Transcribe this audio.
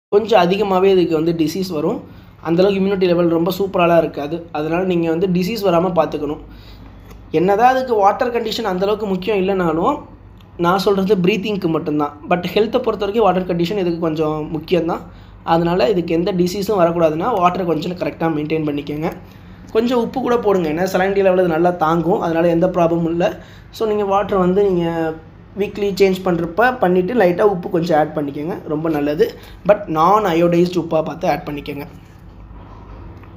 கொஞ்சம் அதிகமாகவே இதுக்கு வந்து டிசீஸ் வரும் அந்தளவுக்கு இம்யூனிட்டி லெவல் ரொம்ப சூப்பராலாம் இருக்காது அதனால் நீங்கள் வந்து டிசீஸ் வராமல் பார்த்துக்கணும் என்னதான் அதுக்கு வாட்டர் கண்டிஷன் அந்தளவுக்கு முக்கியம் இல்லைனாலும் நான் சொல்கிறது ப்ரீத்திங்க்கு மட்டும்தான் பட் ஹெல்த்தை பொறுத்த வரைக்கும் வாட்டர் கண்டிஷன் இதுக்கு கொஞ்சம் முக்கியம்தான் அதனால் இதுக்கு எந்த டிசீஸும் வரக்கூடாதுன்னா வாட்டரை கொஞ்சம் கரெக்டாக மெயின்டைன் பண்ணிக்கோங்க கொஞ்சம் உப்பு கூட போடுங்க ஏன்னா சலண்டி லெவல் இது நல்லா தாங்கும் அதனால் எந்த ப்ராப்ளமும் இல்லை ஸோ நீங்கள் வாட்டரை வந்து நீங்கள் வீக்லி சேஞ்ச் பண்ணுறப்ப பண்ணிவிட்டு லைட்டாக உப்பு கொஞ்சம் ஆட் பண்ணிக்கோங்க ரொம்ப நல்லது பட் நான் அயோடைஸ்டு உப்பாக பார்த்து ஆட் பண்ணிக்கோங்க